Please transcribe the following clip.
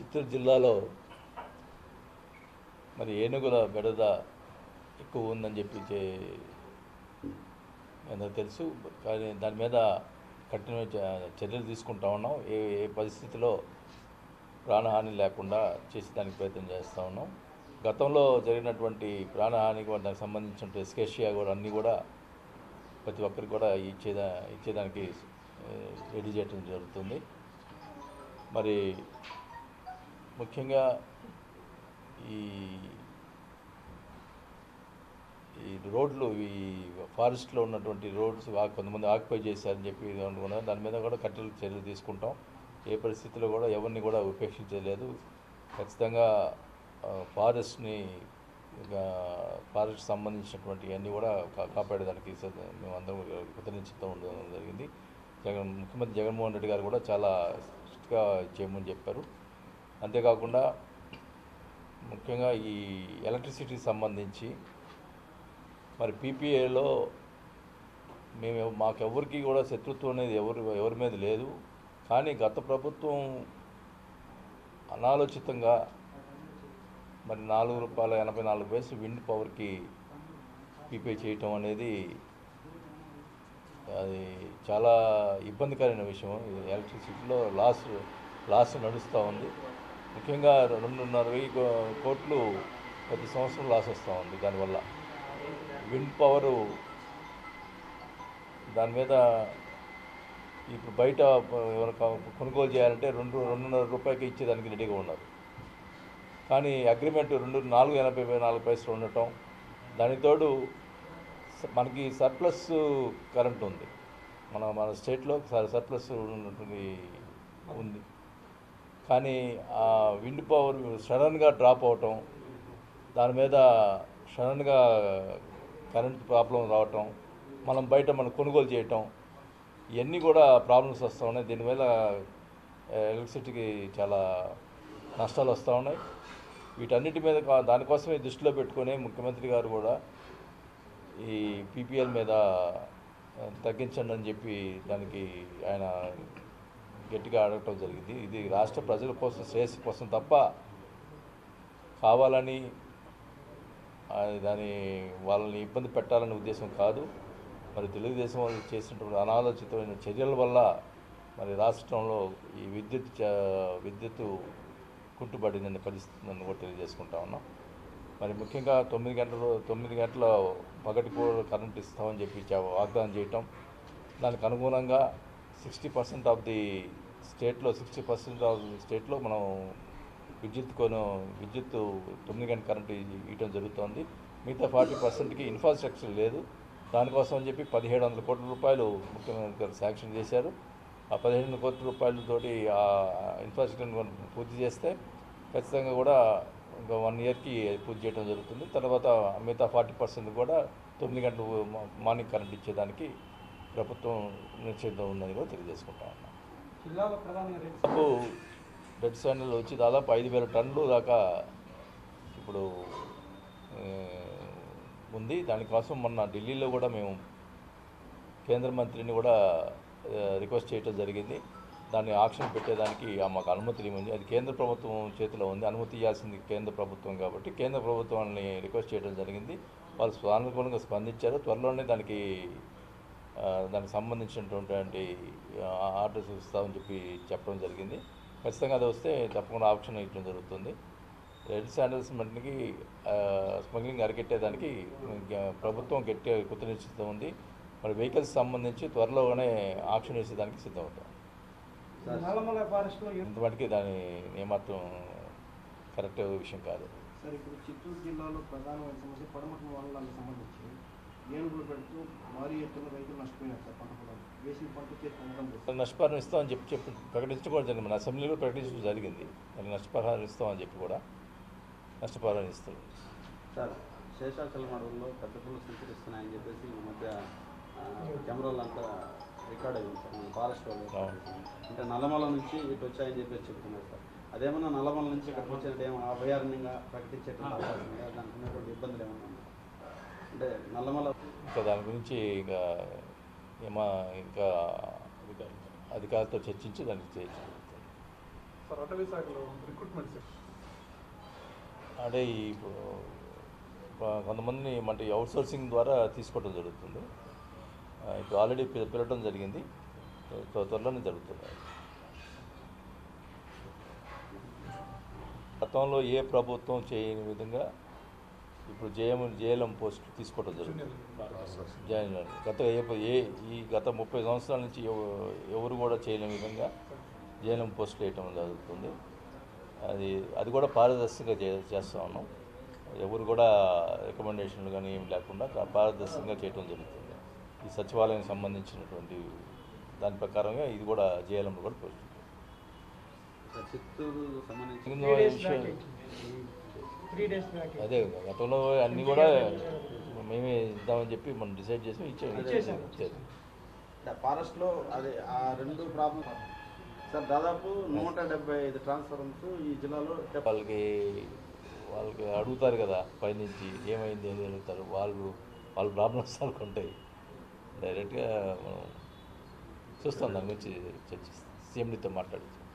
చిత్తూరు జిల్లాలో మరి ఏనుగుల బెడద ఎక్కువ ఉందని చెప్పి చే- అందరికీ తెలుసు కానీ దాని మీద కఠిన చ- చర్యలు తీసుకుంటా ఉన్నాం ఏ ఏ పరిస్థితిలో ప్రాణహాని లేకుండా చేసేదానికి ప్రయత్నం చేస్తూ ఉన్నాం గతంలో జరిగినటువంటి ప్రాణహానికి కూడా దానికి సంబంధించిన ఎస్కేషియా కూడా అన్నీ కూడా ప్రతి ఒక్కరికి కూడా ఇచ్చేదా ఇచ్చేదానికి ఆ, రెడీ చేయడం జరుగుతుంది మరి ముఖ్యంగా ఈ ఈ రోడ్లు ఈ ఫారెస్ట్లో ఉన్నటువంటి రోడ్స్ ఆ- కొంతమంది ఆక్యుపై చేశారని చెప్పి అనుకున్నారు దాని మీద కూడా కట్టెల చర్యలు తీసుకుంటాం ఏ పరిస్థితిలో కూడా ఎవరిని కూడా ఉపేక్షించలేదు ఖచ్చితంగా ఆ, ఫారెస్ట్ని ఇక ఫారెస్ట్ సంబంధించినటువంటి అన్నీ కూడా కా- కాపాడేదానికి స- మేమందరం కృతనిశ్చితం ఉండడం జరిగింది జగన్ ముఖ్యమంత్రి జగన్మోహన్ రెడ్డి గారు కూడా చాలా స్ట్రిక్ట్గా చేయమని చెప్పారు అంతేకాకుండా ముఖ్యంగా ఈ ఎలక్ట్రిసిటీకి సంబంధించి మరి పీపీఏలో మేము ఎవ- మాకెవరికి కూడా శత్రుత్వం అనేది ఎవరు ఎవరి మీద లేదు కానీ గత ప్రభుత్వం అనాలోచితంగా మరి నాలుగు రూపాయల ఎనభై నాలుగు పైసలు విండ్ పవర్కి పీపే చేయటం అనేది అది చాలా ఇబ్బందికరమైన విషయం ఈ ఎలక్ట్రిసిటీలో లాస్ లాస్ నడుస్తూ ఉంది ముఖ్యంగా రెండున్నర వెయ్యి కో- కోట్లు ప్రతి సంవత్సరం లాస్ వస్తూ ఉంది దానివల్ల విండ్ పవరు దాని మీద ఇప్పుడు బయట ఎవరు కొనుగోలు చేయాలంటే రెండు రెండున్నర రూపాయలకి ఇచ్చేదానికి రెడీగా ఉన్నారు కానీ అగ్రిమెంట్ రెండు నాలుగు ఎనభై నాలుగు పైసలు ఉండటం దానికి తోడు స- మనకి సర్ప్లస్ కరెంట్ ఉంది మన మన స్టేట్లో సర్ప్లస్ ఉన్నటువంటి ఉంది కానీ ఆ విండ్ పవర్ సడన్గా డ్రాప్ అవటం దాని మీద సడన్గా కరెంట్ ప్రాబ్లం రావటం మనం బయట మనం కొనుగోలు చేయటం ఇవన్నీ కూడా ప్రాబ్లమ్స్ వస్తూ ఉన్నాయి దీనివల్ల ఎలక్ట్రిసిటీకి చాలా నష్టాలు వస్తూ ఉన్నాయి వీటన్నిటి మీద కా- దానికోసమే దృష్టిలో పెట్టుకొని ముఖ్యమంత్రి గారు కూడా ఈ పీపీఎల్ మీద ఆ, తగ్గించండి అని చెప్పి దానికి ఆయన గట్టిగా అడగటం జరిగింది ఇది రాష్ట్ర ప్రజల కోసం శ్రేయస్సు కోసం తప్ప కావాలని ఆ, దాని వాళ్ళని ఇబ్బంది పెట్టాలనే ఉద్దేశం కాదు మరి తెలుగుదేశం వాళ్ళు చేసినటువంటి అనాలోచితమైన చర్యల వల్ల మరి రాష్ట్రంలో ఈ విద్యుత్ చ- విద్యుత్తు కుంటుపడిందనే పరిస్థితి నన్ను కూడా తెలియజేసుకుంటా ఉన్నాం మరి ముఖ్యంగా తొమ్మిది గంటలు తొమ్మిది గంటల పగటి పూట కరెంట్ ఇస్తామని చెప్పి చా- వాగ్దానం చేయటం దానికి అనుగుణంగా సిక్స్టీ పర్సెంట్ ఆఫ్ ది స్టేట్లో సిక్స్టీ పర్సెంట్ ఆఫ్ ది స్టేట్లో మనం విద్యుత్ కొను విద్యుత్ తొమ్మిది గంటల కరెంటు ఇ- ఇవ్వడం జరుగుతోంది మిగతా ఫార్టీ పర్సెంట్కి ఇన్ఫ్రాస్ట్రక్చర్ లేదు దానికోసం అని చెప్పి పదిహేడు వందల కోట్ల రూపాయలు ముఖ్యమంత్రి గారు శాంక్షన్ చేశారు ఆ పదిహేడు వందల కోట్ల రూపాయలతోటి ఆ ఇన్ఫ్రాస్ట్రక్చర్ పూర్తి చేస్తే ఖచ్చితంగా కూడా ఇంకా వన్ ఇయర్కి పూర్తి చేయడం జరుగుతుంది తర్వాత మిగతా ఫార్టీ పర్సెంట్ కూడా తొమ్మిది గంటలు మా- మార్నింగ్ కరెంట్ ఇచ్చేదానికి ప్రభుత్వం నిశ్చయితం ఉందని కూడా తెలియజేసుకుంటా ఉన్నాం జిల్లాలో ప్రధానంగా రేపు ఇప్పుడు రెడ్ శాండల్ వచ్చి దాదాపు ఐదు వేల టన్నులు దాకా ఇప్పుడు ఆ, ఉంది దానికోసం మొన్న ఢిల్లీలో కూడా మేము కేంద్ర మంత్రిని కూడా ఆ, రిక్వెస్ట్ చేయడం జరిగింది దాన్ని ఆక్షన్ పెట్టేదానికి ఆ మాకు అనుమతి ఇవ్వండి అది కేంద్ర ప్రభుత్వం చేతిలో ఉంది అనుమతి ఇవ్వాల్సింది కేంద్ర ప్రభుత్వం కాబట్టి కేంద్ర ప్రభుత్వాన్ని రిక్వెస్ట్ చేయడం జరిగింది వాళ్ళు సానుకూలంగా స్పందించారు త్వరలోనే దానికి ఆ, దానికి సంబంధించినటువంటి ఆర్డర్స్ ఇస్తామని చెప్పి చెప్పడం జరిగింది ఖచ్చితంగా అది వస్తే తప్పకుండా ఆప్షన్ ఇవ్వడం జరుగుతుంది రెడ్ శాండల్స్ మట్టికి స్మగ్లింగ్ అరికెట్టేదానికి గ- ప్రభుత్వం గట్టి కృతనిశ్చితం ఉంది మరి వెహికల్స్ సంబంధించి త్వరలోనే ఆప్షన్ వేసేదానికి సిద్ధమవుతాం నల్లమల ఫారెస్ట్లో ఏ- ఇంతమటికి దాని ఏమాత్రం కరెక్ట్ విషయం కాదు సార్ ఇప్పుడు చిత్తూరు జిల్లాలో ప్రధానమైన సమస్య పడమటి మండలానికి సంబంధించి ఏనుగులు పెడుతూ భారీ ఎత్తున రైతులు నష్టపోయినారు సార్ పంట పొలాలు వేసిన పంట చేతి ఉండడం లేదు నష్టపరిహారం ఇస్తామని చెప్పి చెప్పి ప్రకటించడం కూడా జరిగింది మన అసెంబ్లీలో ప్రకటించడం జరిగింది దానికి నష్టపరిహారం ఇస్తామని చెప్పి కూడా నష్టపరిహారం ఇస్తాం సార్ శేషాచలం అడవుల్లో పెద్ద పులులు సంచరిస్తున్నాయని చెప్పేసి ఈ మధ్య ఆ, కెమెరాలు అంతా రికార్డ్ అయింది సార్ మన ఫారెస్ట్ వాళ్ళు అవును. అంటే నల్లమల నుంచి ఇటు వచ్చాయని చెప్పేసి చెప్తున్నారు సార్ అదేమన్నా నల్లమల నుంచి ఇక్కడికి వచ్చినట్టు ఏమో అభయారణ్యంగా ప్రకటించేటువంటి అవకాశం ఉందా దానికి ఉన్నటువంటి ఇబ్బందులు ఏమన్నా ఉన్నాయా? అంటే నల్లమల ఇంకా దాని గురించి ఇంకా ఏమా ఇంకా అధికారులతో చర్చించి దానికి చేయొచ్చు సార్ అటవీ శాఖలో రిక్రూట్మెంట్స్ అంటే ఈ ఇప్పుడు కొ- కొంతమందిని అంటే అవుట్ సోర్సింగ్ ద్వారా తీసుకోవడం జరుగుతుంది ఆ, ఇప్పుడు ఆల్రెడీ పి- పిలవడం జరిగింది త్వ- త్వరలోనే జరుగుతుంది గతంలో ఏ ప్రభుత్వం చేయని విధంగా ఇప్పుడు జేఎం జేఎల్ఎం పోస్ట్ తీసుకోవడం జరుగుతుంది జాయిన్ అవ్వాలి. గత ఏ ఏ ఈ గత ముప్పై సంవత్సరాల నుంచి ఎవ- ఎవరు కూడా చేయలేని విధంగా జేఎల్ఎం పోస్టులు వేయటం జరుగుతుంది అది అది కూడా పారదర్శకంగా చే చేస్తూ ఉన్నాం ఎవరు కూడా రికమెండేషన్లు కానీ ఏం లేకుండా కా- పారదర్శకంగా చేయటం జరుగుతుంది ఈ సచివాలయం సంబంధించినటువంటి దాని ప్రకారంగా ఇది కూడా జేఎల్ఎంలో కూడా పోస్ట్ సార్ చిత్తూరు సంబంధించి ఇందులో త్రీ డేస్ విషయం- బ్యాక్ త్రీ డేస్ బ్యాక్ అదే గతంలో అన్నీ కూడా మేమే ఇద్దామని చెప్పి మనం డిసైడ్ చేసి ఇచ్చాము ఇచ్చేసాం. ఇచ్చేది ఫారెస్ట్లో అదే ఆ రెండు ప్రాబ్లమ్ సార్ దాదాపు నూట డెబ్బై ఐదు ట్రాన్స్ఫర్మ్స్ ఈ జిల్లాలో డెబ్బై వాళ్ళకి వాళ్ళకి అడుగుతారు కదా పైనుంచి ఏమైంది అని అడుగుతారు వాళ్ళు వాళ్ళ ప్రాబ్లమ్స్ వాళ్ళకు ఉంటాయి డైరెక్ట్గా మనం చూస్తాం దాని గురించి చర్చిస్తాం సీఎండితో మాట్లాడుతాం